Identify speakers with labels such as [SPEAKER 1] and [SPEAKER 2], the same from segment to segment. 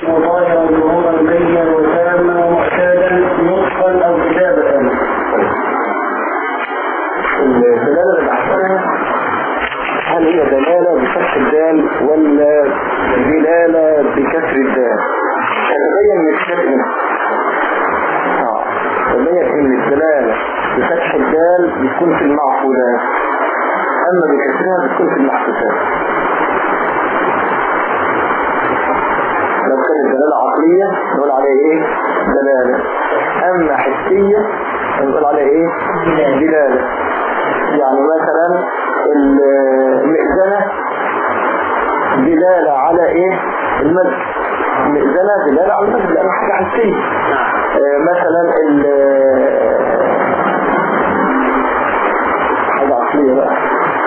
[SPEAKER 1] الاسم ظاهرا ظهورا بينا وتاما ومعتادا نطقا او كتابة
[SPEAKER 2] الدلالة الأحسنة هل هي دلالة بفتح الدال ولا دلالة بكسر الدال تتبين من الكتاب منها آه. تتبين ان الدلالة بفتح الدال بتكون في المعقولات اما بكسرها بتكون في المحسوسات لو كانت دلالة عقلية نقول عليها ايه دلالة اما حسية نقول عليها ايه دلالة يعني مثلا المئذنة دلالة على ايه المد المئذنة دلالة على المد لأنها حاجة حسية آه، مثلا ال حاجة عقلية بقى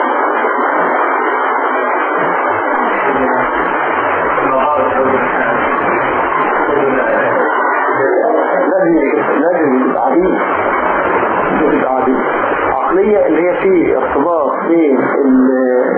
[SPEAKER 2] لازم لازم يبقى عديد لازم يبقى عديد عقلية اللي هي فيه ارتباط بين ال-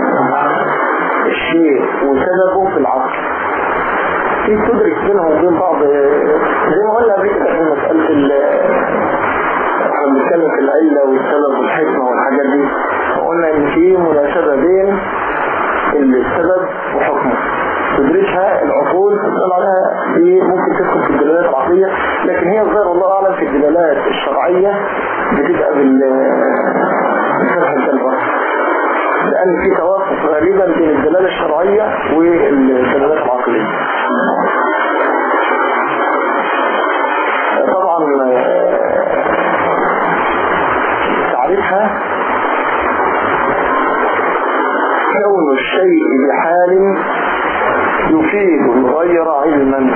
[SPEAKER 2] الشيء وسببه في العقل في تدرك بينهم وبين بعض زي ما قلنا قبل كده في مسألة ال- احنا بنتكلم في العلة والسبب والحكمة والحاجات دي وقلنا ان في مناسبة بين السبب وحكمه تدركها العقول تسأل عليها دي ممكن تدخل في الدلالات العقلية لكن هي ظاهر الله أعلم في الدلالات الشرعية بتبقى بال بفتح الدلالة لأن في توافق غالبا بين الدلالة الشرعية والدلالات العقلية طبعا تعريفها كون الشيء بحال يفيد الغير علما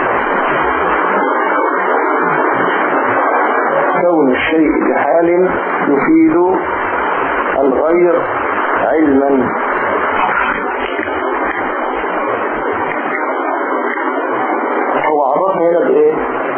[SPEAKER 2] كون الشيء بحال يفيد الغير علما هو عرفنا هنا بايه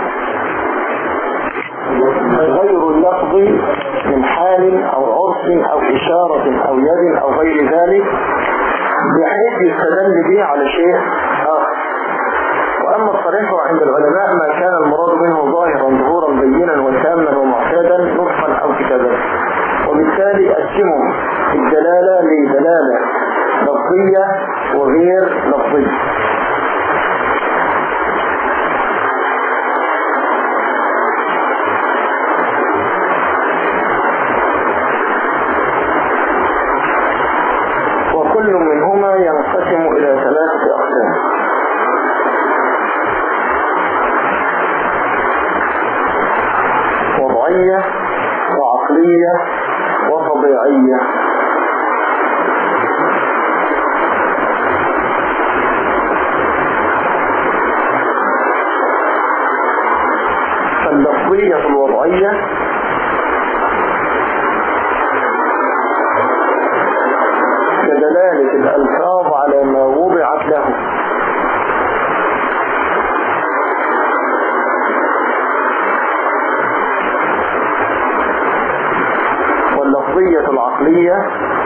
[SPEAKER 2] غير اللفظ من حال او عرف او اشارة او يد او غير ذلك بحيث يستدل به على شيء آخر وأما الصريح عند العلماء ما كان المراد منه ظاهرا ظهورا بينا وتاما ومعتادا نطقا أو كتابا وبالتالي قسموا الدلالة لدلالة لفظية وغير لفظية وكل منهما ينقسم إلى ثلاثة أقسام وضعية وعقلية وطبيعية فاللفظية الوضعية كدلالة الألفاظ على ما وضعت له واللفظية العقلية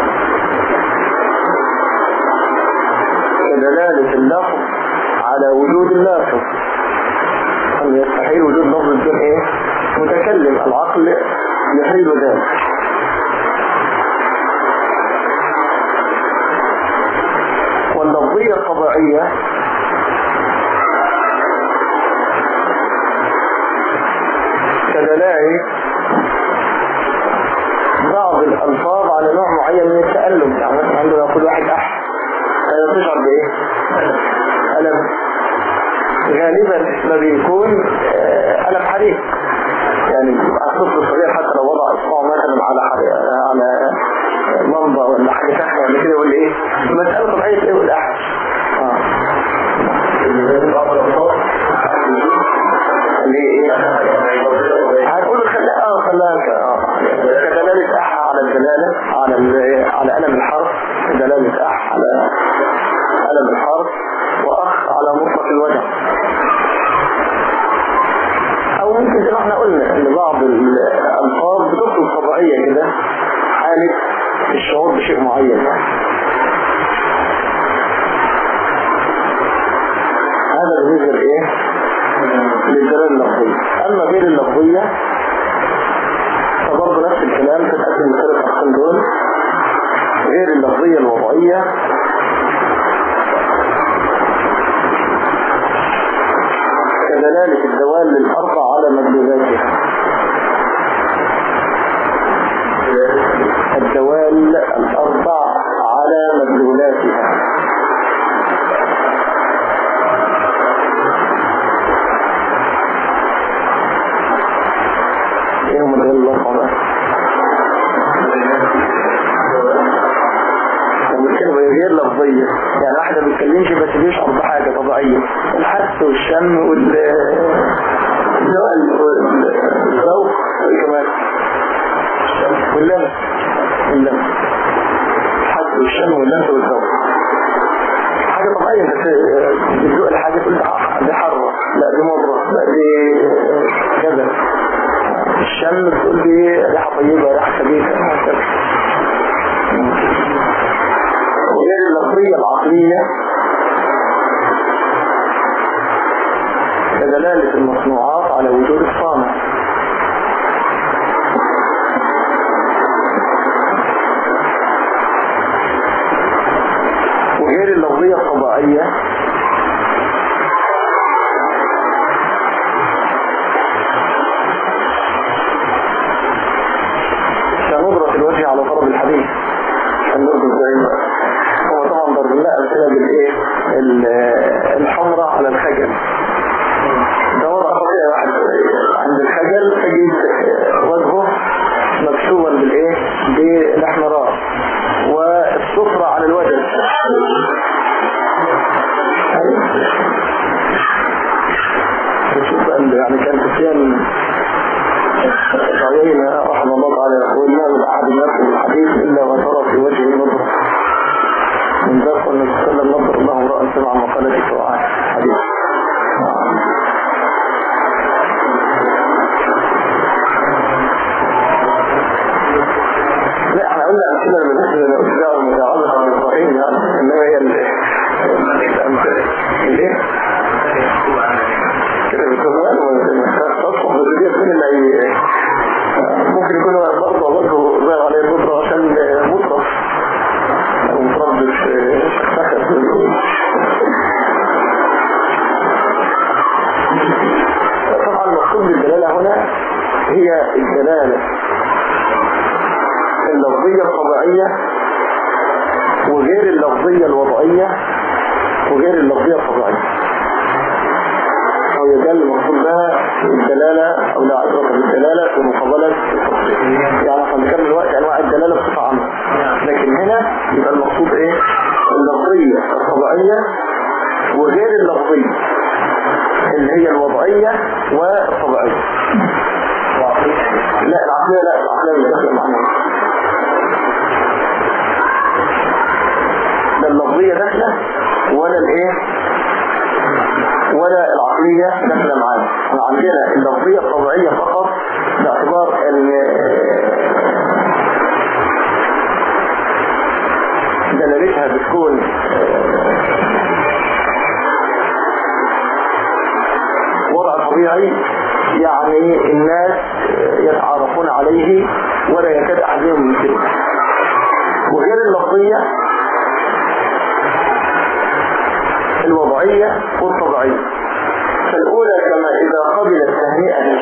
[SPEAKER 2] كدلالة اللفظ على وجود اللافظ أن يستحيل وجود لفظ بدون إيه متكلم العقل يحيل ذلك واللفظية الطبيعية كدلائل بعض الألفاظ على نوع معين من التألم يعني مثلا عندما يقول واحد أح فلا تشعر بإيه؟ ألم غالبا ما بيكون آه، ألم حريق يعني الطفل الصغير حتى لو وضع إصبعه مثلا على حريق على لمبة ولا حاجة سخنة ولا كده يقول إيه؟ مسألة طبيعية إيه يقول أح آه. ليه ايه هتقول خلاها اه خلاها اه كدلالة اح على الدلالة على ال- على ألم الحرف دلالة اح على ألم الحرف واخ على مطلق الوجع او ممكن زي ما احنا قلنا ان بعض الالفاظ بتدخل طبيعية كده حالة الشعور بشيء معين يعني أما غير اللفظية فبرضه نفس الكلام تتقسم الثلاث أقسام دول غير اللفظية الوضعية كدلالة الدوال للأربع على مدلولاتها الدوال الأربع على مدلولاتها ايه هم الدوال الأربع بقى؟ الكلمة غير لفظية يعني واحدة ما بيتكلمش بس بيشعر بحاجة طبيعية الحس والشم وال والذوق كمان واللمس اللمس الحس والشم واللمس والذوق حاجة طبيعية بس بتذوق الحاجة تقول ده دي حرة لا دي مرة لا دي كذا الشم بتقول دي ريحة طيبة ريحة خبيثة هكذا غير اللفظية العقلية كدلالة المصنوعات على وجود الصانع وغير اللفظية الطبيعية كنظرة الوجه على طلب الحديث هنرد ازاي هو طبعا ضرب لنا امثله بالايه الحمراء على الخجل ده وضع طبيعي واحد عند الخجل تجد وجهه مكسوبا بالايه بالاحمرار والصفرة على الوجه يعني كان سفيان عيينا رحمه الله تعالى يقول ما من أحد يركب الحديث إلا وترى في وجهه نظرة من ذلك النبي صلى الله عليه وسلم نظر الله امرأ سمع مقالة وعاه حديث لا احنا قلنا أمثلة بالنسبة للأسداء والمتعرض على إبراهيم يعني إنما هي ال الايه؟ كده بتقول تصفح بزيدية من اللي ممكن يكون برضه برضه ظاهر عليه البطرة عشان مطرف أو متردد سخت طبعا المقصود بالدلالة هنا هي الدلالة اللفظية الطبيعية وغير اللفظية الوضعية وغير اللفظية الطبيعية أو يدل المقصود بها الدلالة أو لا عبرة بالدلالة في مقابلة التفصيل يعني احنا بنكمل الوقت أنواع الدلالة بصفة عامة لكن هنا يبقى المقصود إيه اللفظية الطبيعية وغير اللفظية اللي هي الوضعية والطبيعية لا العقلية لا العقلية مش داخلة معنا لا اللفظية داخلة ولا الايه ولا العقلية داخلة معانا احنا عندنا اللفظية الطبيعية فقط باعتبار ان دلالتها بتكون وضع طبيعي يعني الناس يتعارفون عليه ولا يكاد أحدهم يمكنه وغير اللفظية الوضعية والطبيعية فالأولى كما إذا قبل التهنئة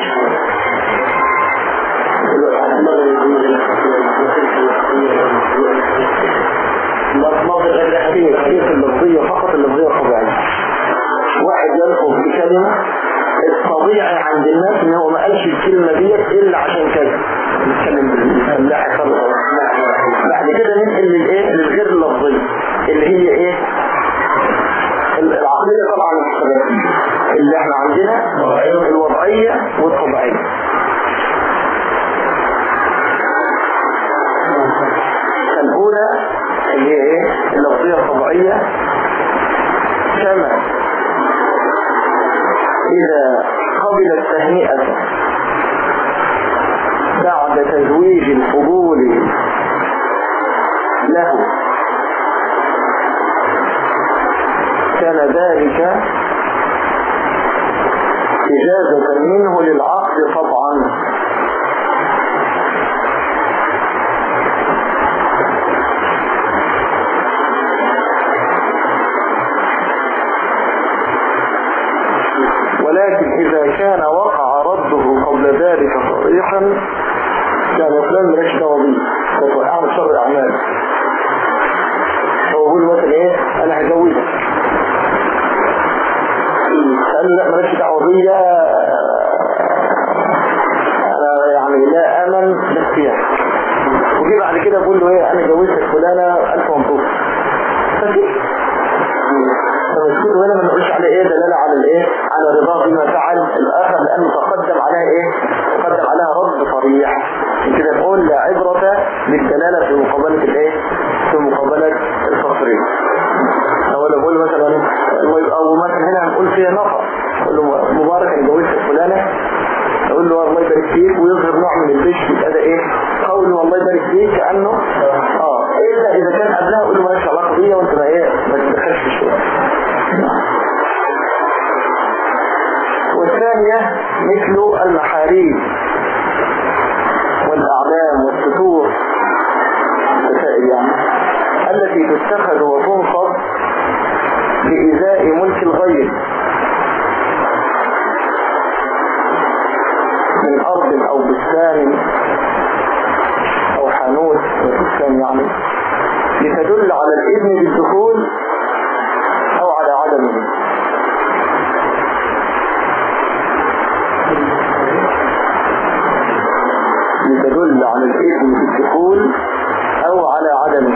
[SPEAKER 2] مطلب الحديث حديث اللفظية فقط اللفظية الطبيعية واحد يلفظ بكلمة الطبيعي عند الناس ان هو ما قالش الكلمة ديت الا عشان كذا نتكلم بالفلاح بعد كده ننقل للايه للغير اللفظية اللي هي ايه العقلية طبعا اللي احنا عندنا الوضعية والطبيعية الأولى اللي هي ايه اللفظية الطبيعية كما إذا قبل التهنئة بعد تزويج الفضول له كان ذلك إجازة منه للعقد طبعا ولكن إذا كان وقع رده قبل ذلك صريحا كان فلان ملاش دعوه بيه هو أعمل شر أعمال هو بيقول مثلا إيه أنا هجوزك قال لا ملاش دعوه بيا أنا يعني لا أمن باختيارك وجي بعد كده بقول له إيه أنا جوزتك فلانة ألف مبروك فكيف فمسكوت هنا ما نقولش عليه ايه دلالة على الايه على رضاه بما فعل الاخر لانه تقدم عليها ايه تقدم عليها رد صريح كده نقول لا عبرة بالدلالة في مقابلة الايه في مقابلة التصريح او لو بقول مثلا او مثلا هنا هنقول فيها نفر اقول له مبارك انا جوزت فلانة اقول له الله يبارك فيك ويظهر نوع من البش يبقى ده ايه قوله الله يبارك فيك كانه اه الا اذا كان قبلها اقول له مالكش علاقه بيا وانت ما ايه ما تدخلش في الشغل والثانية مثل المحاريب والأعلام والسطور الوسائل يعني التي تتخذ وتنصب لإزاء ملك الغير من أرض أو بستان أو حانوت وبستان يعني لتدل على الإذن بالدخول أو على عدمه لتدل على الإذن بالدخول أو على عدمه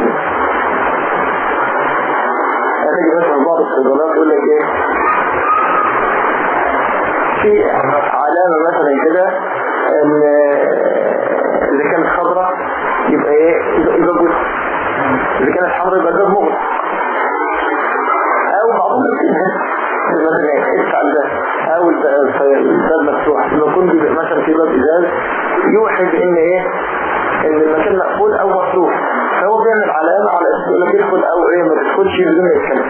[SPEAKER 2] هتجي مثلا بعض الصيدلات يقول لك ايه في علامة مثلا كده ان اذا كانت خضراء يبقى ايه يبقى جزء اذا كانت حمراء يبقى جزء مغلق او بعضهم مثلا ايه افعل ده او الباب مفتوح لما يكون مثلا في باب ازاز يوحي بان ايه ان المكان مقفول او مفتوح فهو بيعمل علامة على اساس انك تدخل او ايه ما تدخلش بدون ما يتكلم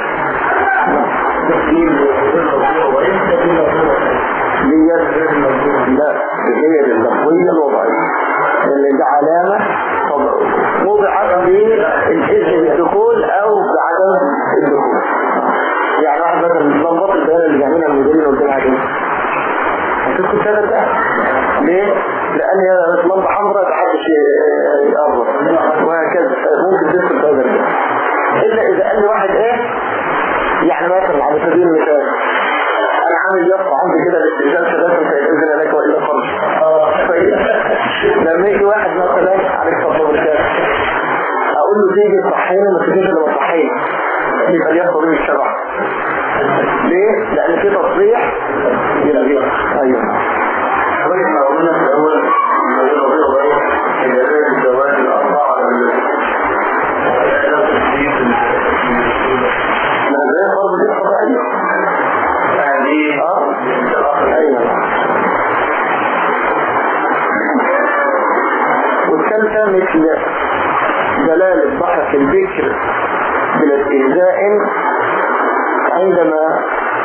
[SPEAKER 2] ديت لا هي اللفظية الوضعية لان ده علامة وضعت للإذن بالدخول او بعدم الدخول يعني واحد مثلا ضبط البيان اللي بيعملها المديرين اللي قلت لها كده هتدخل ثلاث ده ليه؟ لأن هي لمبة حمراء محدش يقرب وهكذا ممكن تدخل في هذا البيت إلا إذا قال لي واحد إيه يعني مثلا على سبيل المثال أنا عامل يافطة عندي كده الاستئذان ثلاثة فيأذن لك وإلا خرج لما يجي واحد مثلا عليك فضل بالكاف أقول له تيجي تصحيني ما تجيش لما تصحيني يبقى اليافطة دي مش شبع ليه؟ لأن في تصريح يبقى أيوه
[SPEAKER 3] حضرتك ما قلنا في الأول إجابات الزواج الأربعة
[SPEAKER 2] ما زي فرض دي طبيعية
[SPEAKER 3] هذه
[SPEAKER 2] اه ايوه والثالثة مثل دلالة ضحك البكر بلا استهزاء عندما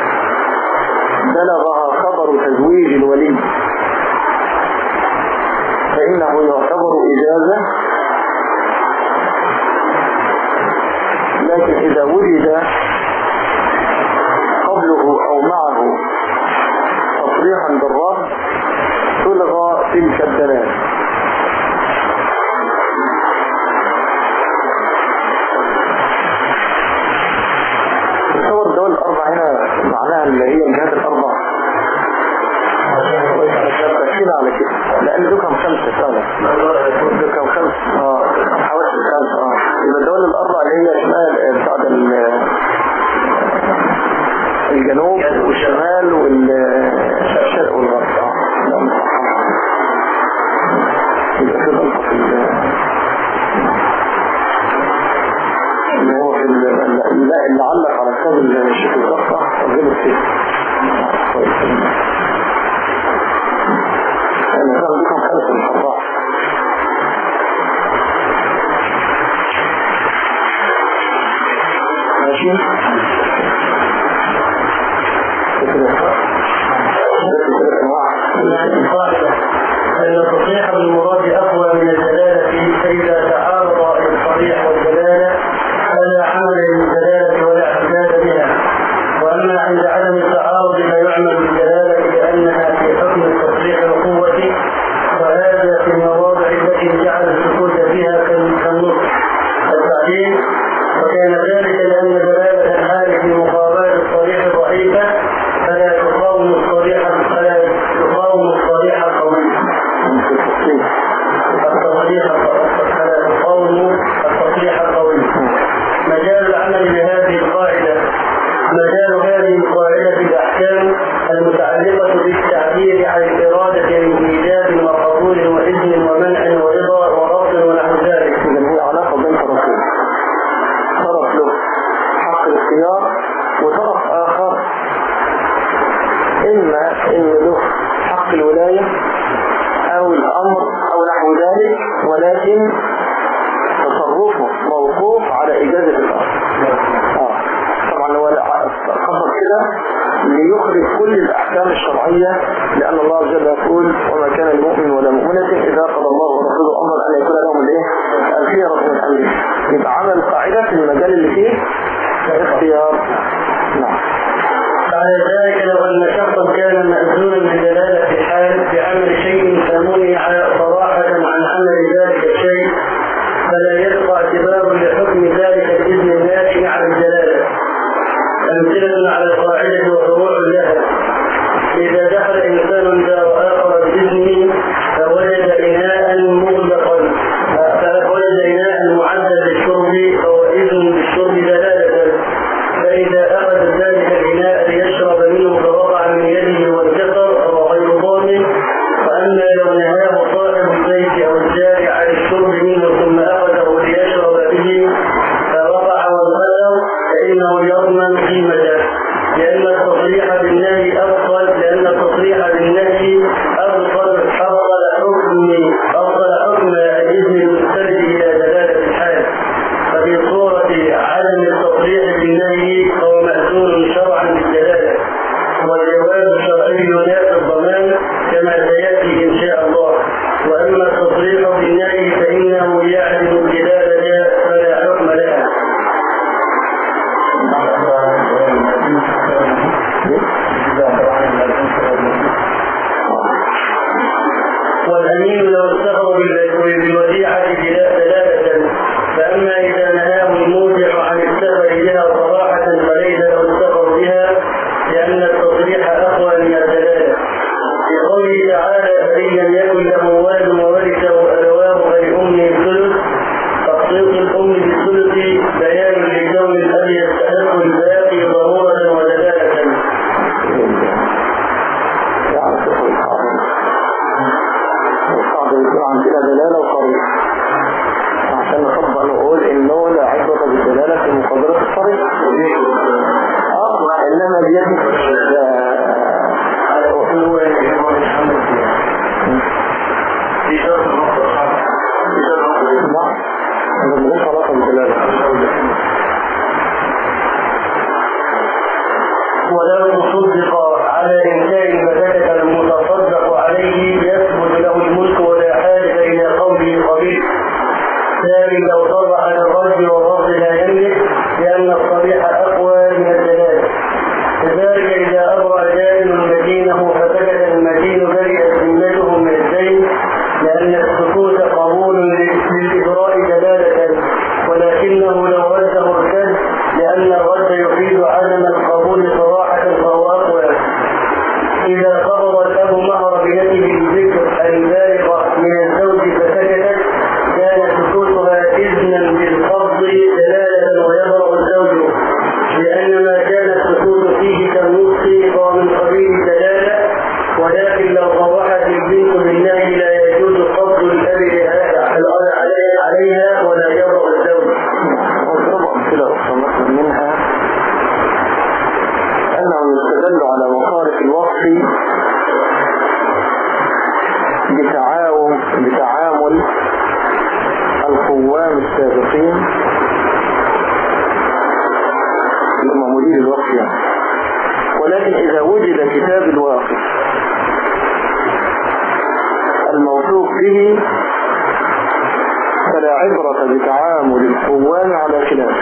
[SPEAKER 2] بلغها خبر تزويج الولي فإنه يعتبر إجازة لكن إذا وجد قبله أو معه تصريحا بالرفض تلغى تلك الدلالة تصور الدول الأربع هنا معناها اللي هي الجهات الأربع تأكيد على كده لأن دول خمسة فعلا دول كم خمسة اه حوالي خمسة اه يبقى الدول الأربع اللي هي شمال بتاعت الجنوب والشمال والشرق والغرب اه يبقى كده غلطة في اللي هو في لا اللي علق على كتاب الشيخ الضغطة غلط فيه كويس أنا كان بكم خلف الحضاء ماشي
[SPEAKER 1] القاعدة أن التصريح بالمراد أقوى من الدلالة فإذا تعارض الصريح والدلالة فلا عمل للدلالة ولا اعتداد بها وأما عند عدم التعارض فيعمل بالدلالة لأنها في حكم التصريح القوة وهذا في المواضع التي جعل السكوت فيها كالنص التعليم وكان ذلك لأن دلالة الحال في مقابلة الصريح ضعيفة فلا تقاوم الصريح فلا تقاوم الصريح القوي التصريح فلا تقاوم التصريح القوي مجال العمل بهذه القاعدة مجال هذه القاعدة في الأحكام المتعلقة بالتعبير عن الإرادة من إيجاب وقبول وإذن ومنع ورضا ورفض ونحو ذلك
[SPEAKER 2] إذا هي علاقة بين طرفين طرف له حق الاختيار وطرف آخر إما إن له حق الولاية أو الأمر أو نحو ذلك ولكن تصرفه موقوف على إجازة الأمر آه. طبعا هو خطر كده ليخرج كل الأحكام الشرعية لأن الله عز وجل يقول وما كان لمؤمن ولا مؤمنة إذا قضى الله ورسوله أمر أن يكون لهم الإيه؟ الخيرة من أمره يبقى عمل قاعدة في المجال اللي فيه اختيار نعم
[SPEAKER 1] على ذلك لو أن شخصا كان مأذونا بدلالة الحال بعمل شيء فمنع صراحة عن عمل ذلك الشيء فلا يبقى اعتبار لحكم ذلك الإذن الناشئ عن الدلالة أمثلة على القاعدة وفروع لها إذا دخل إنسان دار آخر بإذنه فوجد إناء مغلقا فوجد إناء معدل للشرب فهو إذن بالشرب دلالة فإذا أخذ ذلك الإناء ليشرب منه فوقع من يده وانكسر فهو غير ضامن وأما لو نهاه صاحب البيت أو الجاري عن الشرب منه ثم أخذه ليشرب به فوقع وانكسر فإنه يضمن قيمته لأن التصريح بالنهي أفضل لأن التصريح بالنهي أفضل أفضل حكم أفضل حكم الإذن المستند إلى دلالة الحال ففي صورة عدم التصريح بالنهي فهو مأذون شرعا بالدلالة والجواز الشرعي ينافي الضمان كما سيأتي إن شاء الله وأما التصريح بالنهي فإنه يعدم الدلالة فلا حكم لها والأمين لو اتخذ بالوديعة دلالة فأما إذا نهاه المودع عن السفر بها صراحة فليس لو اتخذ بها لأن التصريح أقوى من الدلالة في قوله تعالى فإن لم يكن له ولد وورثه أبواه فلأمه الثلث تخصيص الأم بالثلث بيان لكون الأب يستحق الباقي ضرورة ودلالة
[SPEAKER 2] يعني فقه القاعدة القاعدة يكون عندنا دلالة وقرية عشان نطبق نقول إنه لا عبرة بالدلالة في مقابلة الصريح اه إنما بيد
[SPEAKER 3] في شرط نقطة في شرط نقطة
[SPEAKER 2] نعم هذا ملوش علاقة بالدلالة
[SPEAKER 1] ولو تصدق على إنسان فسكت المتصدق عليه يثبت له الملك ولا حاجة إلى قوله قبيل ثاني لو صرح بالرد والرفض لا يملك لأن الصريح أقوى من الدلالة كذلك إذا أبرأ جائل مدينه فسكت المدين برئت ذمته من الدين لأن السكوت قبول للإبراء دلالة ولكنه لو رده ارتد لأن الرد يفيد عدم القبول صراحة فهو أقوى إذا قرر الأب مهر بنته الذكر البالغة من الزوج فسكتت كان سكوتها إذنا بالقبض دلالة ويبرأ الزوج لأن ما كان السكوت فيه كالنص فهو من قبيل دلالة ولكن لو صرحت البنت بالنهي لا يجوز قبض الأب عليها ولا يبرأ الزوج
[SPEAKER 2] واضرب أمثلة أخرى مثلا منها أنه يستدل على مصارف الوقف بتعاون بتعامل القوام السابقين اللي هم مدير الوقف يعني ولكن إذا وجد كتاب الواقف الموثوق به فلا عبرة بتعامل الخوان على خلاف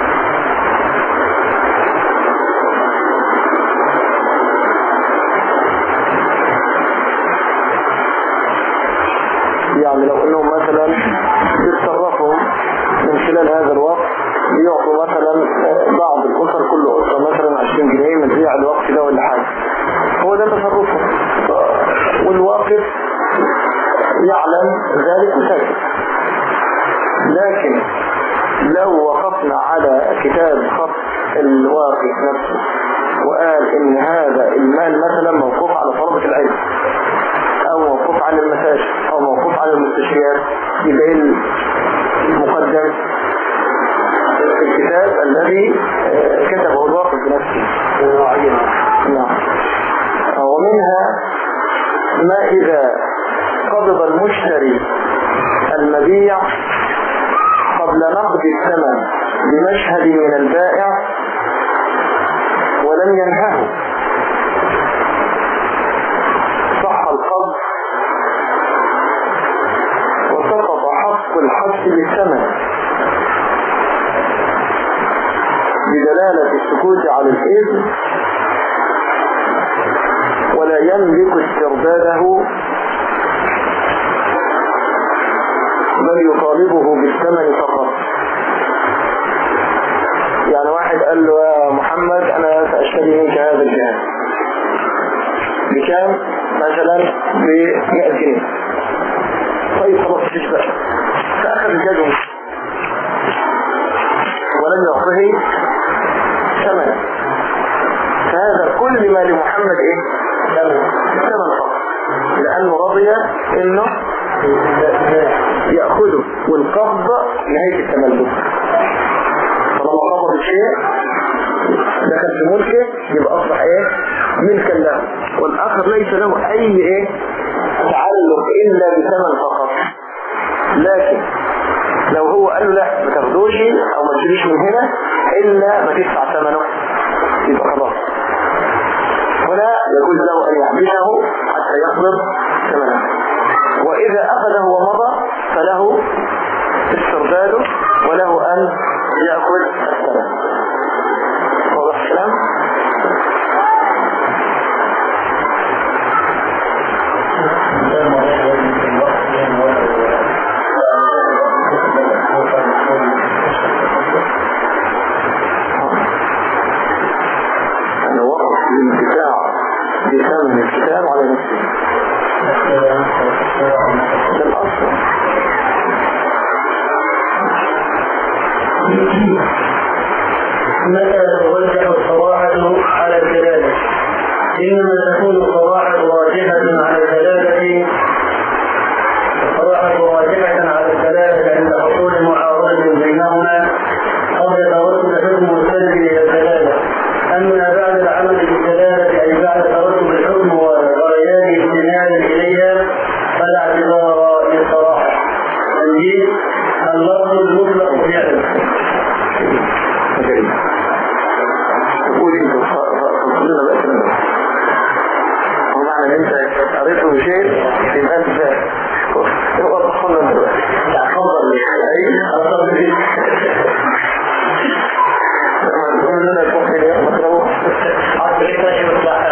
[SPEAKER 2] يعني لو انهم مثلا يتصرفوا من خلال هذا الوقت يعطوا مثلا آه، بعض الاسر كل اسره مثلا 20 جنيه من بيع الوقت ده ولا حاجه هو ده تصرفه والواقف يعلم ذلك وساكت لكن لو وقفنا على كتاب خط الواقف نفسه وقال ان هذا المال مثلا موقوف على طلبة العلم او موقوف على المساجد او موقوف على المستشفيات يبقى إيه المقدم الكتاب الذي آه، كتبه الواقف بنفسه نعم ومنها ما إذا قبض المشتري المبيع قبل نقد الثمن بمشهد من البائع ولم ينهه صح القبض وسقط حق الحبس بالثمن بدلالة السكوت على الإذن ولا يملك استرداده بل يطالبه بالثمن فقط يعني واحد قال له يا محمد انا سأشتري منك هذا الجهاز بكام مثلا ب 100 جنيه طيب خلاص مفيش بقى فأخذ الجهاز ومشي. ولم يعطه ثمن فهذا كل ما لمحمد ايه ثمن فقط لانه رضي انه يأخذه والقبض نهاية التملك طالما قبض الشيء دخل في ملكه يبقى اصبح ايه ملكا له والاخر ليس له اي ايه تعلق الا بثمن فقط لكن لو هو قال له لا ما تاخدوش او ما تشتريش من هنا الا ما تدفع ثمنه يبقى خلاص هنا يجوز له ان يحبسه حتى يقبض ثمنه واذا اخذه ومضى فله استرداده وله ان ياخذ الثمن واضح الكلام أنا وقف الانتفاع بثمن الكتاب على نفسه ده الأصل
[SPEAKER 1] متى توجه الصراحة على الدلالة إنما تكون الصراحة راجحة على الدلالة الصراحة راجحة على الدلالة عند حصول معارضة بينهما قبل ترتب حكم السلب إلى الدلالة أما بعد العمل بالدلالة أي بعد ترتب الحكم وغليان استناد إليها فلا اعتبار للصراحة تنجيز اللفظ المطلق فعلا
[SPEAKER 2] قول انت فصلنا بقى كده هو معنى ان انت قريته بشيء يبقى انت فاهم هو فصلنا انت بقى
[SPEAKER 1] تفضل
[SPEAKER 2] اي
[SPEAKER 1] أفضل بك
[SPEAKER 2] لما تقول لنا الفقه ده مكروه
[SPEAKER 1] حتى إذا يصلح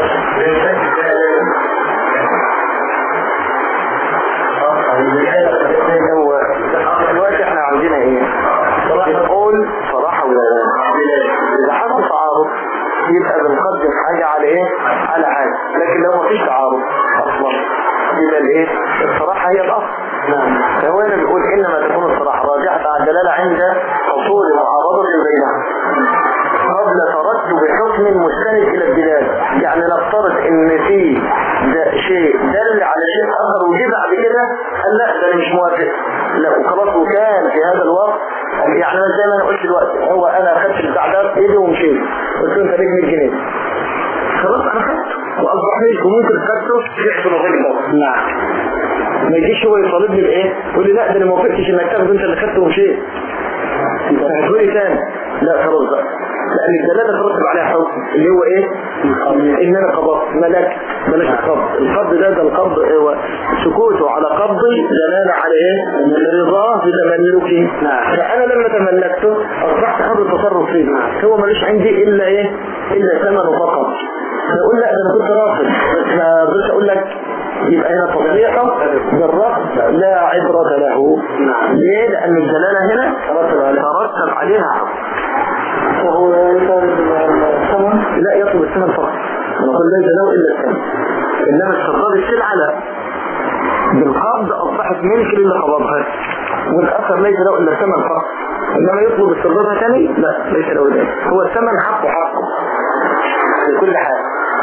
[SPEAKER 2] هو دلوقتي احنا عاوزين ايه بنقول صراحة ولا اذا حصل تعارض يبقى بنقدم حاجة على ايه على حاجة لكن لو مفيش تعارض اصلا يبقى الايه الصراحة هي الاصل فهو هنا بيقول انما تكون الصراحة راجعة على الدلالة عند حصول معارضة بينها قبل ترتب حكم مستند الى الدلالة يعني نفترض ان في ده شيء دل على شيء اخر وجه بعد كده قال لا ده انا مش موافق لا وخلاص وكان في هذا الوقت يعني أنا زي ما انا قلت دلوقتي هو انا اخدت البتاع ده في ايدي ومشيت قلت له انت ليك 100 جنيه خلاص انا خدته واصبح ملك وممكن خدته يحصل غير نعم ما يجيش هو يطالبني بايه يقول لي لا ده انا ما وافقتش انك تاخده انت اللي خدته ومشيت هتقولي تاني لا خلاص بقى لان الدلاله ترتب عليها حكم اللي هو ايه ان انا قبضت ملك ملك القبض القبض ده ده القبض هو سكوته على قبضي دلاله على ايه رضاه بتملكي فانا لما تملكته اصبحت حر التصرف فيه هو ملوش عندي الا ايه الا ثمنه فقط فاقول لا ده انا كنت رافض بس ما بس اقول لك يبقى هنا تصريحه بالرفض لا عبرة له ليه لأن الدلالة هنا ترتب عليها حكم
[SPEAKER 1] وهو يطالب الثمن
[SPEAKER 2] لا يطلب الثمن فقط نقول ليس له إلا الثمن إنما استقرار السلعة لا بالقبض أصبحت ملك اللي قبضها والآخر ليس له إلا الثمن فقط إنما يطلب استقرارها ثاني لا ليس له ذلك هو الثمن حقه حقه في كل حال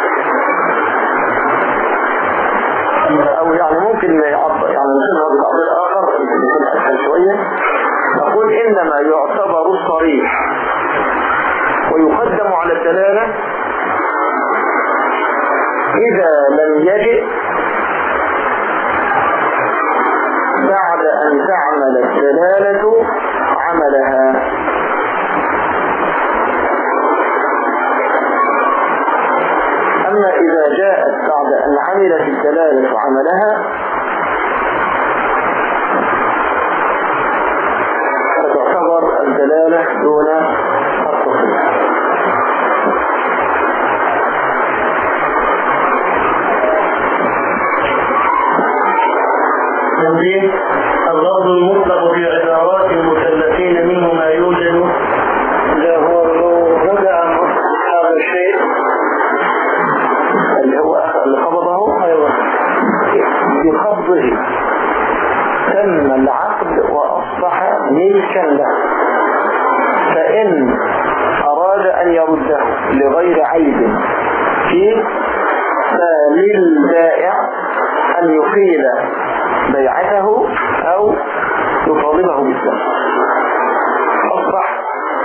[SPEAKER 2] او يعني ممكن يعبر يعني نقولها بتعبير اخر يكون اسهل شويه نقول انما يعتبر الصريح ويقدم على الدلاله اذا لم يجئ بعد ان تعمل الدلاله عملها أما إذا جاءت بعد أن عملت الدلالة عملها فتعتبر الدلالة دون التصريح
[SPEAKER 1] تنبيه اللفظ المطلق في عبارات المكلفين منه ما يوجد لا هو لو رجع هذا الشيء
[SPEAKER 2] اللي هو اللي قبضه
[SPEAKER 1] ايوه
[SPEAKER 2] بقبضه تم العقد وأصبح ملكا له فإن أراد أن يرده لغير عيب فيه فللبائع أن يقيل بيعته أو يطالبه بالثمن أصبح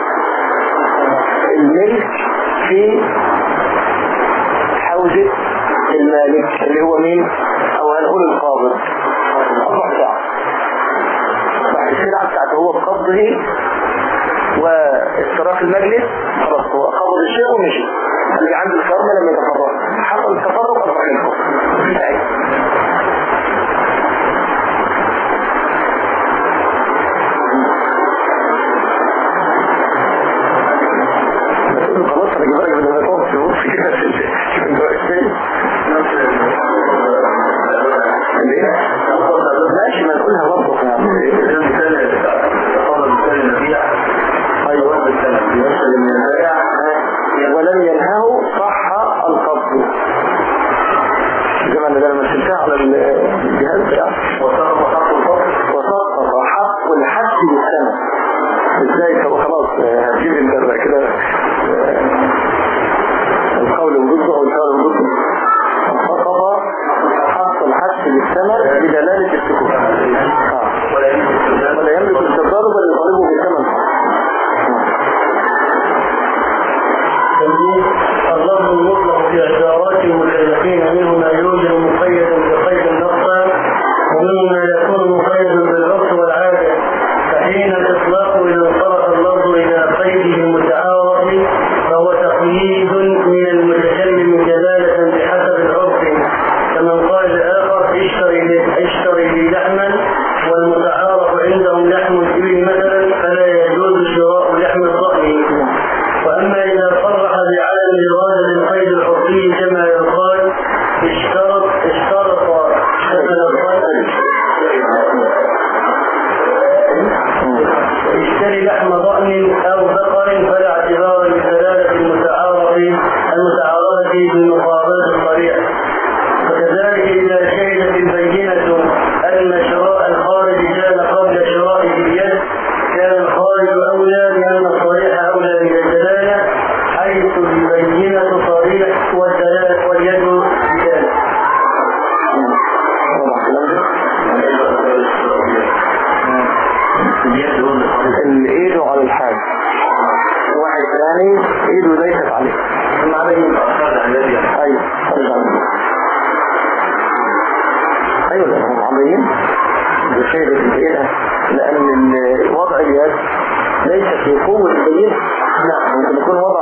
[SPEAKER 2] الملك في حوزة المالك اللي هو مين او هنقول القابض اصبح بتاعه بعد السلعة بتاعته هو بقبضه واستراك المجلس خلاص هو قبض الشيء ومشي اللي عند الفرم لما يتفرق حصل التفرق اصبح ملكه مفيش عيب بس خلاص انا جبت لك بدل ما تقعد تبص كده في ال- شوف انت واقف فين ليه؟ ماشي ما نقولها برضه يا عم ايوه ولم ينهه صح القبض زي ما انا لما مثلتها على الجهاز بتاعه وسقط حق الحد بالسنة ازاي طب خلاص آه، هتجيب انت كده آه، القول ضده او القول ضده سقط حق الحد بالثمن بدلالة السكوت آه. ولا يملك الاستقرار بل يطالبه بالثمن
[SPEAKER 1] تنبيه اللفظ المطلق في عبارات المكلفين منه ما يوجد مقيدا بقيد النقص ومنه ما يكون مقيدا بالعرف والعادة فحين الإطلاق إذا انصرف اللفظ إلى قيده المتعارف فهو تقييد من المتكلم دلالة بحسب العرف كمن قال لآخر اشتري لي- اشتري لي لحما والمتعارف عندهم لحم الإبل مثلا فلا يجوز شراء لحم الضأن وأما إذا صرح بعدم الإرادة للقيد العرفي كما يقال اشترط اشترط مثلا القيد اشتري لحم ضأن أو بقر فلا اعتبار بدلالة المتعارف المتعارضة بالمقابلة الصريحة وكذلك إذا شهدت البينة أن شراء الخارج كان قبل شرائه باليد كان الخارج أولى لأن الصريح أولى من الدلالة حيث البينة صريح والدلالة واليد بدالة
[SPEAKER 2] واضح الكلام ده؟ اللي ايده على الحاج واحد ثاني ايده ليست عليه ايوه خرج عنه ايوه لانهم عمليين بشيء البيئة لان ال- وضع اليد ليس في قوة البيئة لا ممكن يكون وضع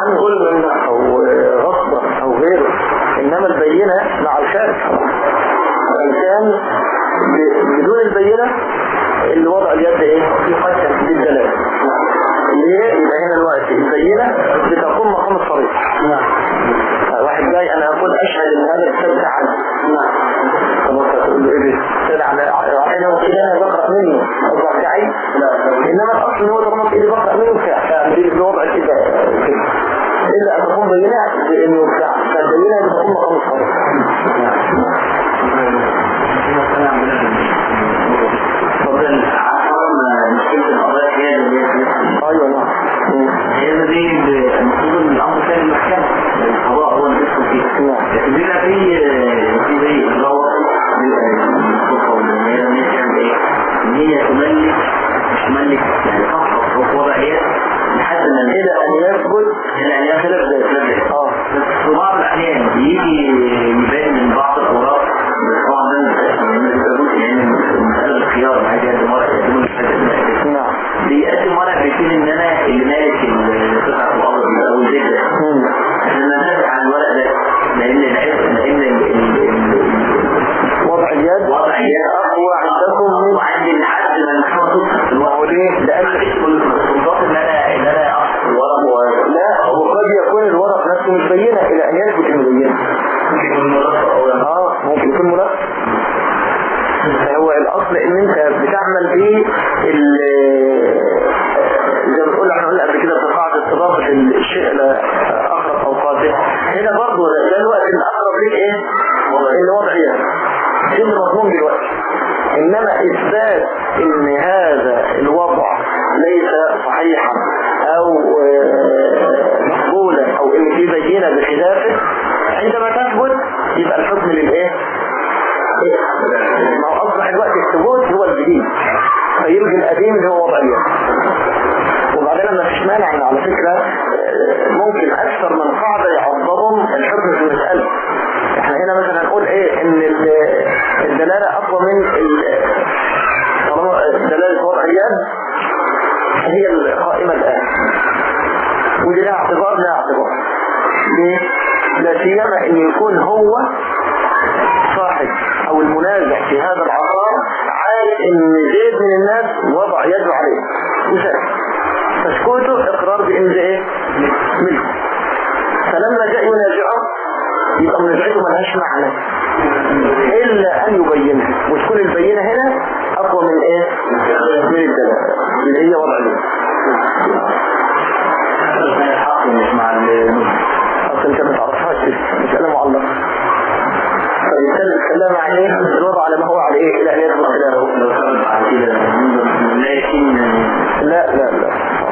[SPEAKER 2] عنه ظلما او غصبا او غيره انما البينة مع الخارج كان ب- بدون البينة الوضع اليد ايه يقسم بالدلالة ليه يبقى هنا الوقت البينة بتقوم مقام الصريح واحد جاي انا اقول اشهد ان هذا الكتاب ده عنه خلاص هتقول له ايه ده على على هو كده انا بقرا منه اصبح بتاعي انما الاصل ان هو طالما في ايدي بقرا منه بتاع دي الوضع كده كده. الا ان تكون بينات بانه بتاع فالبينه بتكون مقام الصريح
[SPEAKER 3] فضل عفوا مشكلة القضايا هي اللي هي
[SPEAKER 2] ايوه نعم مم.
[SPEAKER 3] هي دي المفروض ان الامر كان المحكمة القضاء هو اللي بيحكم فيه
[SPEAKER 2] نعم
[SPEAKER 3] لكن بيبقى في في زي إجراء السلطة والجمهورية إن هي تعمل إيه؟ إن هي تملك مش تملك يعني تحفظ في وضعيات لحد ما
[SPEAKER 2] الى ان يثبت
[SPEAKER 3] إلى أن يصل ذلك
[SPEAKER 2] اه
[SPEAKER 3] بس في بعض الأحيان بيجي يبان من بعض الأوراق بس طبعا ده مش جزء يعني من مسألة الخيار ما هاجي أقدم ورق يقدموا لي حاجة اسمها
[SPEAKER 2] نعم
[SPEAKER 3] بيقدم ورق بيكون إن أنا اللي مالك القطعة الأرض أو الذكر
[SPEAKER 2] مم.
[SPEAKER 3] عشان ندافع عن الورق ده لأن العلم لأن ال- ال- ال-
[SPEAKER 2] وضع اليد
[SPEAKER 3] الوضع هي
[SPEAKER 2] اقوى عندكم من
[SPEAKER 3] وعندي لحد ما المحكمة توصل في الوضع
[SPEAKER 2] ليه؟
[SPEAKER 3] لأن السلطات إن أنا إن أنا أحفظ الورق و-
[SPEAKER 2] لا هو قد يكون الورق نفسه مش بينة الى ان يثبت انه بينة
[SPEAKER 3] ممكن يكون مرفق أو لا.
[SPEAKER 2] اه ممكن يكون ملف هو الاصل ان انت بتعمل في ال زي ما بنقول احنا قلنا قبل كده في قاعدة استضافة الشيء الى اقرب اوقاته هنا برضه ده ده الوقت الاقرب ليك ايه؟ اللي وضعيه ده اللي مضمون دلوقتي انما اثبات ان هذا الوضع ليس صحيحا او آه، مقبولا او ان في بينة بخلافه عندما تثبت يبقى الحكم للايه؟ ما هو اصبح الوقت الثبوت هو الجديد فيلغي القديم اللي هو وضع اليد وبعدين ما فيش مانع ان على فكرة آه، ممكن اكثر من قاعدة يعظمهم الحكم في المسألة احنا هنا مثلا هنقول ايه ان ال- الدلالة اقوى من ال- طالما دلالة وضع اليد هي القائمة الان ودي لها اعتبار لها اعتبار ليه؟ لا سيما ان يكون هو صاحب او المنازع في هذا العقار عارف ان زيد من الناس وضع يده عليه وسكت فسكوته اقرار بان ده ايه ملك فلما جاء ينازعه يبقى منازعته ملهاش معنى الا ان يبينها وتكون البينة هنا اقوى من ايه من الدلالة اللي هي وضع اليد
[SPEAKER 3] الحق مش مع ال-
[SPEAKER 2] اصل انت ما تعرفهاش مسألة معلقة فبالتالي الكلام عن ايه الوضع على ما هو عليه الى ان يثبت خلافه
[SPEAKER 3] لو خرج بعد كده لكن
[SPEAKER 2] لا لا لا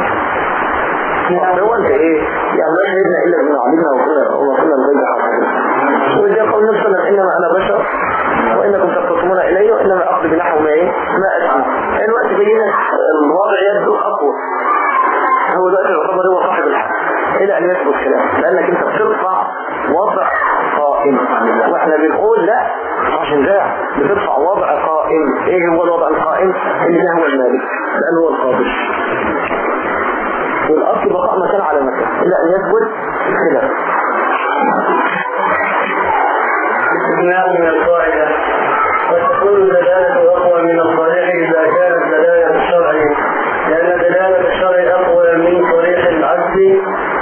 [SPEAKER 2] هو انت ايه يعني ما شهدنا الا بما علمنا وكنا وما كنا الغيب حافظين وإذا قول نفسنا انما انا بشر وانكم تختصمون الي وانما اخذ بنحو ما ايه ما اسمع الوقت بينا الوضع يبدو اقوى هو دلوقتي يعتبر هو صاحب الحق الى ان يثبت خلافه لانك انت بترفع وضع قائم واحنا بنقول لا عشان ده بترفع وضع قائم ايه هو الوضع القائم اللي ده هو المالك لان هو القابل والاصل بقاء مكان على مكان الى ان يثبت خلاف
[SPEAKER 1] استثناء من القاعدة وتكون الدلالة أقوى من الصريح إذا كانت دلالة الشرع لأن دلالة الشرع أقوى من صريح العدل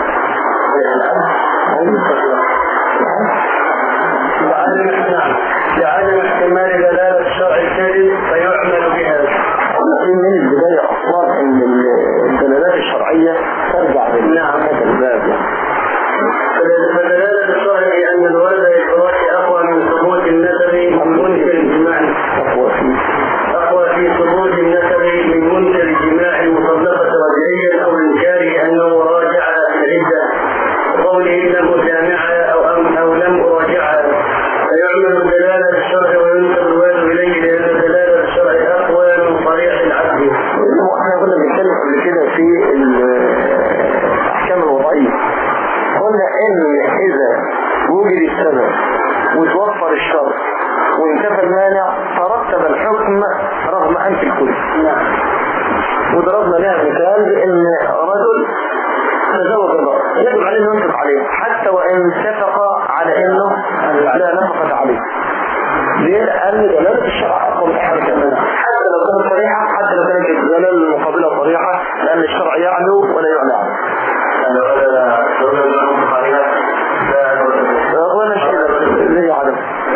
[SPEAKER 1] لعدم نعم لعدم احتمال دلالة الشرع الكذب فيعمل بها
[SPEAKER 2] قلنا من البداية اصلا ان الدلالات الشرعية ترجع
[SPEAKER 1] نعم.
[SPEAKER 2] هذا الباب يعني.
[SPEAKER 1] فدلالة الشرع أن الولد الفراش أقوى من ثبوت النسب من منكر الجماع
[SPEAKER 2] تقوى فيه
[SPEAKER 1] أقوى في ثبوت النسب من منكر الجماع المطلقة رجعيا أو إنكاره أنه راجع العدة وقوله لم أجامعها أو أم أو لم أراجعها فيعمل دلالة الشرع وينسب الوالد إليه لأن دلالة الشرع أقوى من صريح العدل
[SPEAKER 2] احنا كنا بنتكلم قبل كده في الاحكام الوضعية قلنا ان اذا وجد السبب وتوفر الشرط وانتفى المانع ترتب الحكم رغم انف الكل وضربنا لها مثال بان رجل تزوج امرأة يجب عليه انه ينفق عليه حتى وان اتفق على انه لا نفقة عليه ليه؟ لأن دلالة الشرع أقوى من حاجة كمان حتى لو كانت صريحة حتى لو كانت الدلالة المقابلة صريحة لأن الشرع يعلو ولا يعلى عنه
[SPEAKER 3] يعني لو أنا لو أنا أنفق عليها ده
[SPEAKER 2] ولا شيء ليه عدم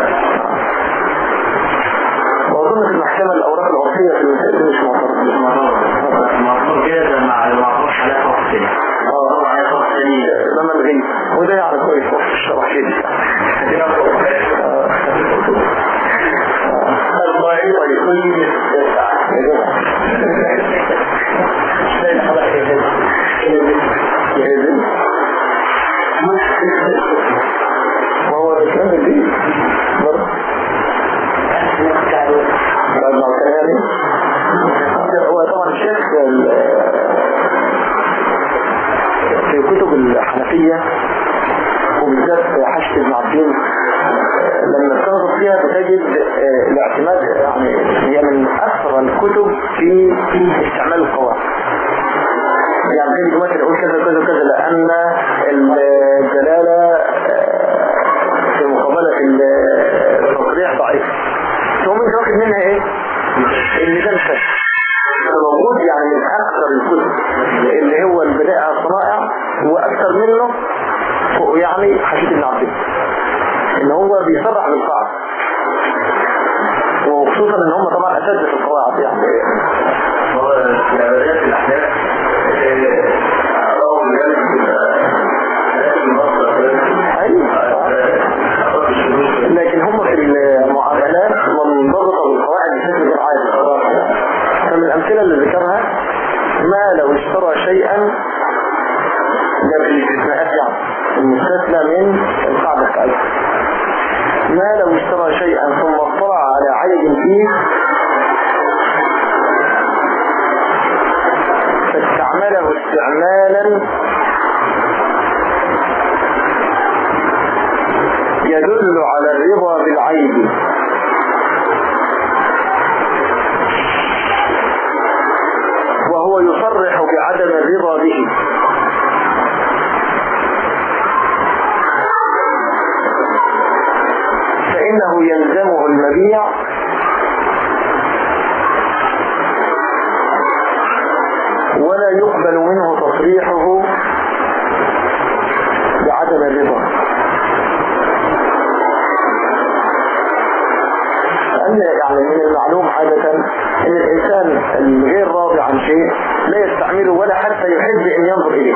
[SPEAKER 2] وأظن في المحكمة الأوراق العرفية في المسائل دي مش معترض
[SPEAKER 3] مش معروف معروف كده ده مع المعروف حالات وقت تاني
[SPEAKER 2] اه
[SPEAKER 3] طبعا يا وقت تاني
[SPEAKER 2] لما الغي وده يعني كويس وقت الشرع كده
[SPEAKER 3] المواعيد ولكل تسعة زي الحلقة
[SPEAKER 2] يهزم ما هو الكلام الجديد برضه بعد ما كان يعني هو طبعا الشيخ ال- في كتب الحنفية وبالذات حشد ابن عبدين لما تنظر فيها بتجد آه، الاعتماد يعني هي من أكثر الكتب في في استعمال القواعد يعني زي مثلا يقول كذا كذا كذا لأن الدلالة آه، في مقابلة التصريح ضعيف ثم انت واخد منها ايه؟ الميزان الشك موجود يعني من أكثر الكتب اللي هو البدائع الصنائع وأكثر منه فوق يعني حشيد ابن عبد ان هو بيصرح بالقاعدة وخصوصا ان هم طبعا اساتذه في القواعد يعني
[SPEAKER 3] هو العبادات الأحداث رغم ذلك
[SPEAKER 2] أيوة. لكن هم في المعاملات منضبطة بالقواعد بشكل غير عادي بصراحة يعني. فمن الأمثلة اللي ذكرها ما لو اشترى شيئا ده في الاستثناءات يعني المستثنى من القاعدة بتاعتها ما لو اشترى شيئا ثم اطلع على عيب فيه فاستعمله استعمالا يدل على الرضا بالعيب وهو يصرح بعدم الرضا به فإنه يلزمه المبيع ولا يقبل منه تصريحه بعدم الرضا لأن يعني من المعلوم عادة أن الإنسان الغير راضي عن شيء لا يستعمله ولا حتى يحب أن ينظر إليه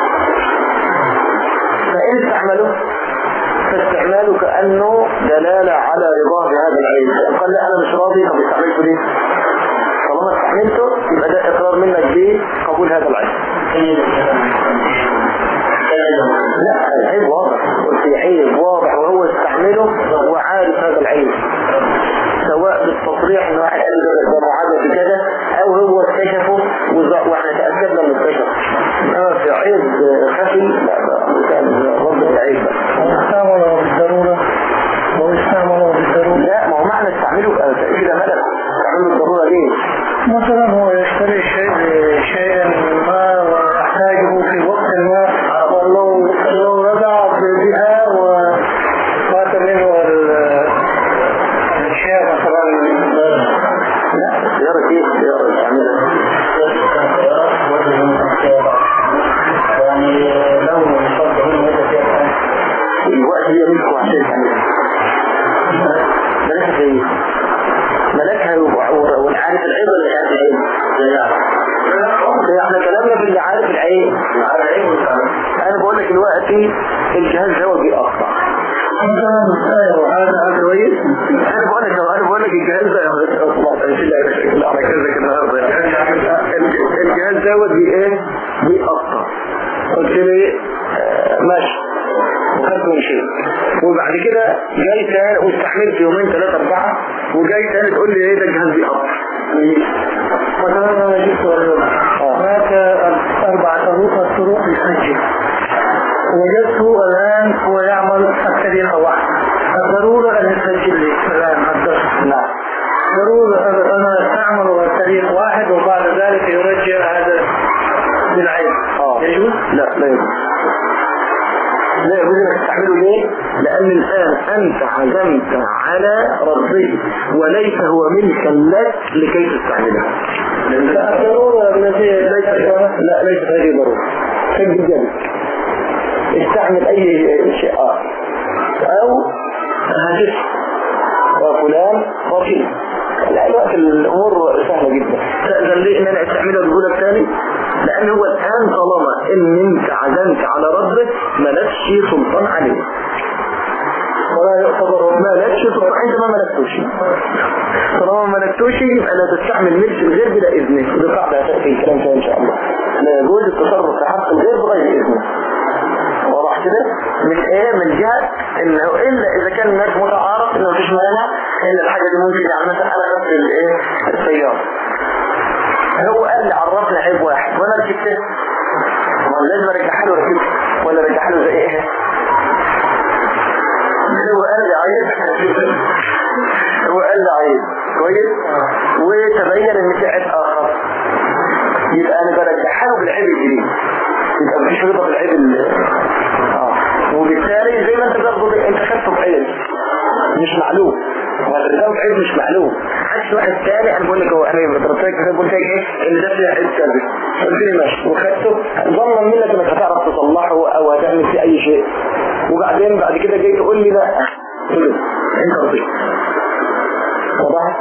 [SPEAKER 2] فإن استعمله فاستعماله كأنه دلالة على رضاه بهذا العيب قال لا أنا مش راضي طب استعملته ليه طالما استعملته يبقى ده إقرار منك بقبول هذا العيب لا العيب واضح في عيب واضح وهو استعمله وعارف هذا العيب سواء بالتصريح ان واحد قال ده ده معاد بكذا او هو اكتشفه وز- واحنا تاكدنا انه اكتشف انما في عيب خفي لا ده كان رد العيب بقى.
[SPEAKER 1] استعمله بالضرورة واستعمله بالضرورة
[SPEAKER 2] لا ما هو معنى استعمله آه، كده ملك استعمله بالضروره ليه؟
[SPEAKER 1] مثلا هو يشتري شيء شيئا ما ويحتاجه في وقت ما ولو لو رجع بها ومات منه ال- الشيء مثلا
[SPEAKER 2] لا السياره كيف السياره استعملها
[SPEAKER 1] يعني لو يفضل منه
[SPEAKER 2] الوقت هي ملكه عشان تعملها ملكها زي ملكها و- والعارف العيب ولا عارف العيب؟ احنا كلامنا في اللي عارف العيب انا بقول لك دلوقتي الجهاز ده بيقطع
[SPEAKER 1] هذا كويس
[SPEAKER 2] انا بقول لك انا بقول لك الجهاز ده على كذا كده النهارده يعني. الجهاز دوت بي ايه بيقطع قلت لي آه، ماشي وخدت من شيء وبعد كده جاي تاني واستحملت يومين ثلاثة أربعة وجاي تاني تقول لي ايه ده الجهاز بيقطع
[SPEAKER 1] مثلا انا جبت اليوم هناك اربع طرق طرق يسجل وجدته الان هو يعمل الطريقه واحده الضروره ان يسجل لي الان الدرس
[SPEAKER 2] نعم
[SPEAKER 1] ضرورة أنا- أنا أستعمل الطريق واحد وبعد ذلك يرجع هذا بالعين
[SPEAKER 2] اه
[SPEAKER 1] يجوز؟
[SPEAKER 2] لا لا يجوز لا يجوز انك تستعمله ليه؟ لان الان انت عزمت على رده وليس هو ملكا لك لكي تستعمله
[SPEAKER 1] لا ضرورة يا ابن سيد
[SPEAKER 2] ليس لا ليس هذه ضرورة سجل جدك استعمل اي شيء اخر او هاجس وفلان رشيد لا الوقت الامور سهلة جدا تأذن لي ان انا استعمله بقولك تاني لان هو الان طالما ان انت عزمت على رده ملكش سلطان عليه ولا يعتبر مالكش سلطان انت ما ملكتوش طالما ما ملكتوش يبقى لا تستعمل ملك الغير بلا اذنه ودي قاعدة هتأتي الكلام فيها ان شاء الله لا يجوز التصرف في حق الغير بغير اذنه واضح كده من ايه من جهة انه الا اذا كان الناس متعارف انه مفيش مانع ان الحاجة دي ممكن يعني مثلا انا خدت الايه السيارة هو قال لي عرفني عيب واحد وانا ركبته طبعا لازم ارجعها له ركبته ولا ارجعها له زي ايه هو قال لي عيب هو قال لي عيب كويس وتبين ان في عيب اخر يبقى انا برجعها له بالعيب الجديد يبقى مفيش رضا بالعيب ال اه وبالتالي زي ما انت برضه انت خدته بعيب مش معلوم والرضا بعيب مش معلوم عكس واحد تاني انا بقول لك هو انا ضربت لك بقول لك ايه ان ده فيه عيب سلبي قلت لي ماشي وخدته ظنا منك انك هتعرف تصلحه او هتعمل فيه اي شيء وبعدين بعد كده جاي تقول لي لا قلت له انت رضيت واضح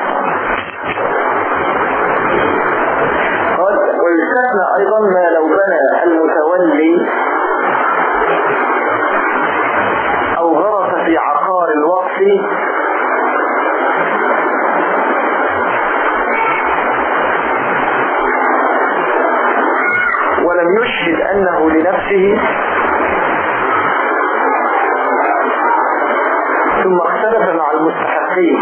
[SPEAKER 2] قال ويستثنى ايضا ما لو بنى المتولي او غرس في عقار الوقف ولم يشهد انه لنفسه ثم اختلف مع المستحقين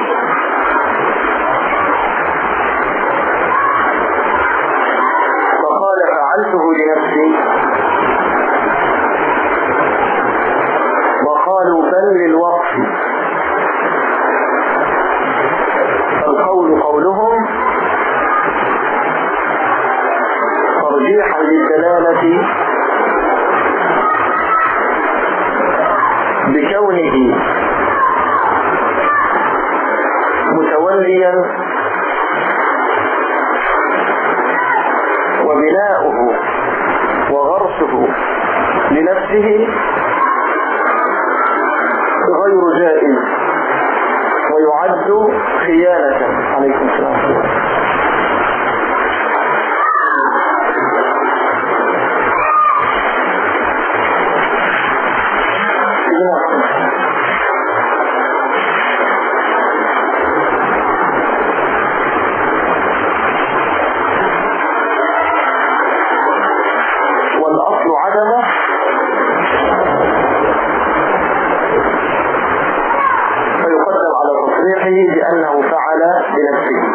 [SPEAKER 2] فقال فعلته لنفسي وقالوا بل للوقف فالقول قولهم ترجيحا للدلالة بكونه متوليا وبناؤه وغرسه لنفسه غير جائز ويعد خيانة عليكم السلام ورحمة الله والأصل عدمه فيقدم على تصريحه بأنه فعل بنفسه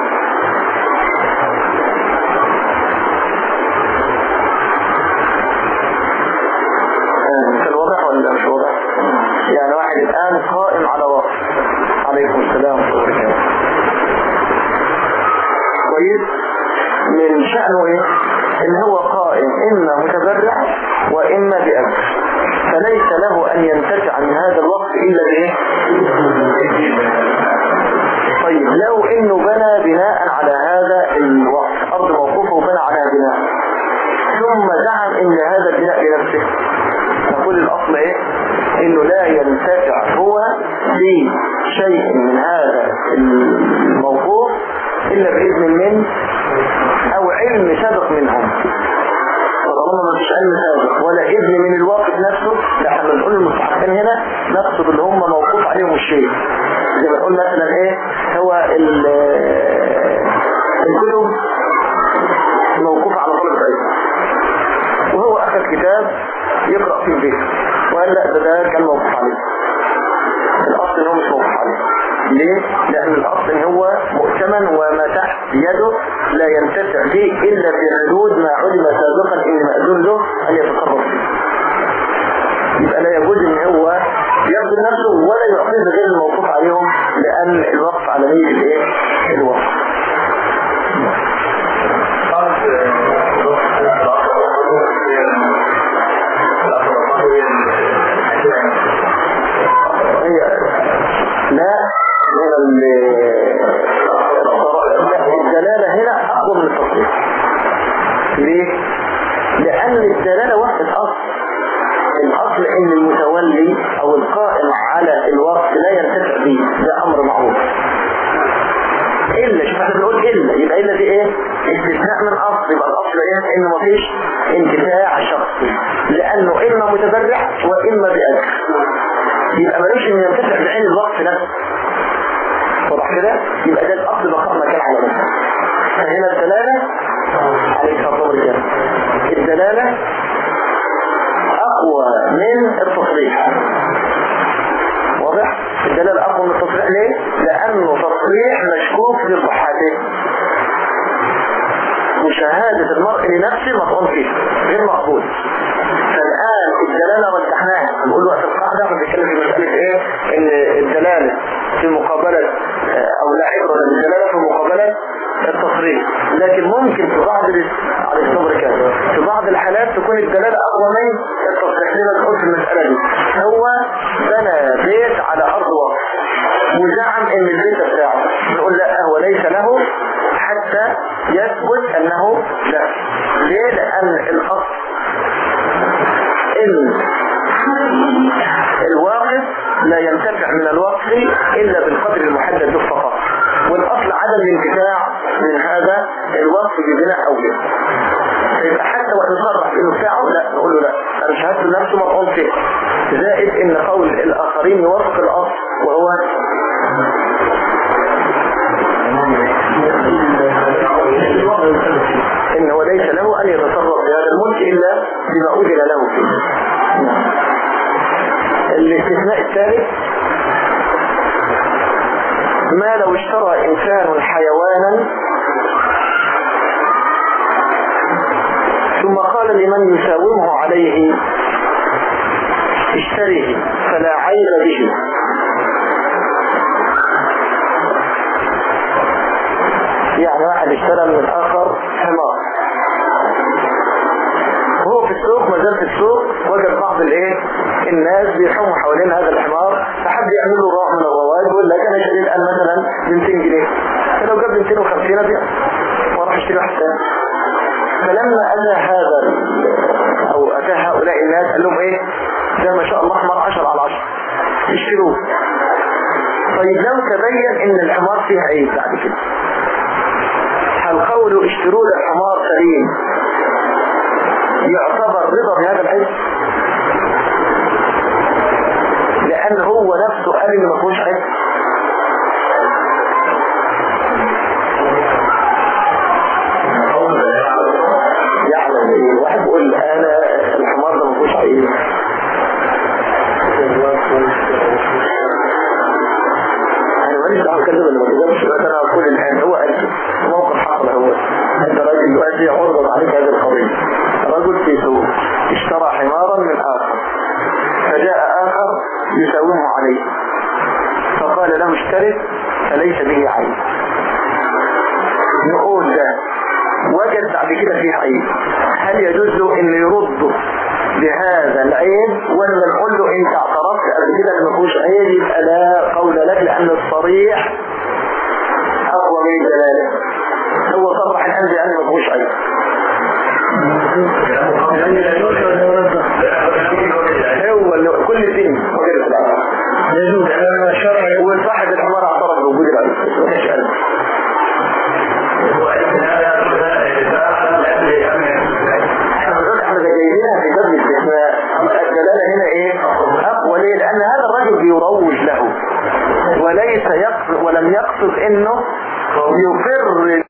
[SPEAKER 2] آه، مثل واضح ولا مش واضح؟ يعني واحد الآن قائم على وقت عليكم السلام ورحمة الله وبركاته كويس من شأنه ايه ان هو قائم اما متبرع واما بأجر فليس له ان ينتفع من هذا الوقت الا بايه طيب لو انه بنى بناء على هذا الوقت ارض موقوفه وبنى عليها بناء ثم زعم ان هذا البناء لنفسه نقول الاصل ايه انه لا ينتفع هو بشيء من هذا الموقوف الا باذن من او علم سبق منهم طالما ما فيش علم سابق ولا اذن من الواقف نفسه لا احنا بنقول المستحقين هنا نقصد اللي هم موقوف عليهم الشيء زي ما نقول مثلا ايه هو ال- الكتب موقوفة على طلب العلم وهو اخذ كتاب يقرأ في البيت وقال لا ده ده كان موقوف عليه الاصل ان هو مش موقوف عليه ليه؟ لأن الأصل إن هو مؤتمن وما تحت يده لا ينتفع به إلا في حدود ما علم سابقا إن مأذون له أن يتصرف فيه يبقى لا يجوز إن هو يقتل نفسه ولا يعطيه غير الموقوف عليهم لأن الوقف على نية الإيه؟ الوقف الاصل ان المتولي او القائم على الوقت لا ينتفع به ده امر معروف الا شوف احنا بنقول الا يبقى الا دي ايه استثناء من اصل يبقى الاصل ايه ان مفيش انتفاع شخصي لانه اما متبرع واما باجر يبقى ملوش ان ينتفع بعين الوقت نفسه واضح كده يبقى ده الاصل بقاء مكان على نفسه فهنا الدلاله عليك الصلاه والسلام الدلاله اقوى من التصريح واضح الدلالة أقوى من التصريح ليه؟ لأنه تصريح مشكوك في صحته مشاهدة المرء لنفسه مطعون فيه غير مقبول فالآن الدلالة رجحناها نقول وقت القاعدة بنتكلم في مسألة إيه؟ إن الدلالة في مقابلة أو لا عبرة للدلالة في مقابلة التصريح لكن ممكن في بعض على الصبر كده في بعض الحالات تكون الدلالة أقوى من التصريح لما تقول في المسألة دي هو بنى بيت على أرض وقف وزعم ان البيت بتاعه نقول لا هو ليس له حتى يثبت انه لا ليه لان الاصل ان الواقف لا ينتفع من الوقف الا بالقدر المحدد له فقط والاصل عدم الانتفاع من هذا الوقف ببناء اوليه فيبقى حتى وقت نصرح بانه بتاعه لا نقول له لا انا شهادته نفسه مطعون فيه زائد ان قول الاخرين يوافق الاصل وهو انه ليس له ان يتصرف في هذا الملك الا بما اذن له فيه الاستثناء الثالث ما لو اشترى انسان حيوانا ثم قال لمن يساومه عليه اشتريه فلا عيب به يعني واحد اشترى من الاخر حمار وهو في السوق ما زال في السوق وجد بعض الايه الناس بيحوموا حوالين هذا الحمار فحب يعمل له نوع من الرواد يقول لك انا شريت الان مثلا ب 200 جنيه فلو جاب 250 ابيع واروح اشتري واحد ثاني فلما اتى هذا او اتى هؤلاء الناس قال لهم ايه ده ما شاء الله حمار 10 على 10 اشتروه طيب لو تبين ان الحمار فيه عيب بعد كده هل قوله اشتروا لي الحمار سليم يعتبر رضا بهذا العيب لان هو نفسه قال ان ما فيهوش عيب يعني ايه واحد يقول انا الحمار ده ما فيهوش عيب انا ماليش دعوه كذب اللي ما تقدرش بقى انا اقول الان هو قال موقف حصل هو انت راجل دلوقتي عرضت عليك هذه القضيه رجل في سوق اشترى حمارا من اخر فجاء اخر يساومه عليه فقال له اشترك فليس به عيب نقول ده وجد بعد كده فيه عيب هل يجوز له انه يرده بهذا العيب ولا نقول له انت اعترفت قبل كده ان ما فيهوش عيب يبقى لا قول لك لان الصريح اقوى من الدلاله هو صرح الان بان ما فيهوش عيب هو اللي كل الدين وجد في العالم
[SPEAKER 1] يجوز لما شرع
[SPEAKER 2] وصاحب الحمار اعترف بوجود العيب ما فيش عيب احنا بنقول احنا جايين في باب الاستثناء الدلاله هنا ايه اقوى ليه لان هذا الرجل بيروج له وليس يقصد ولم يقصد انه يقر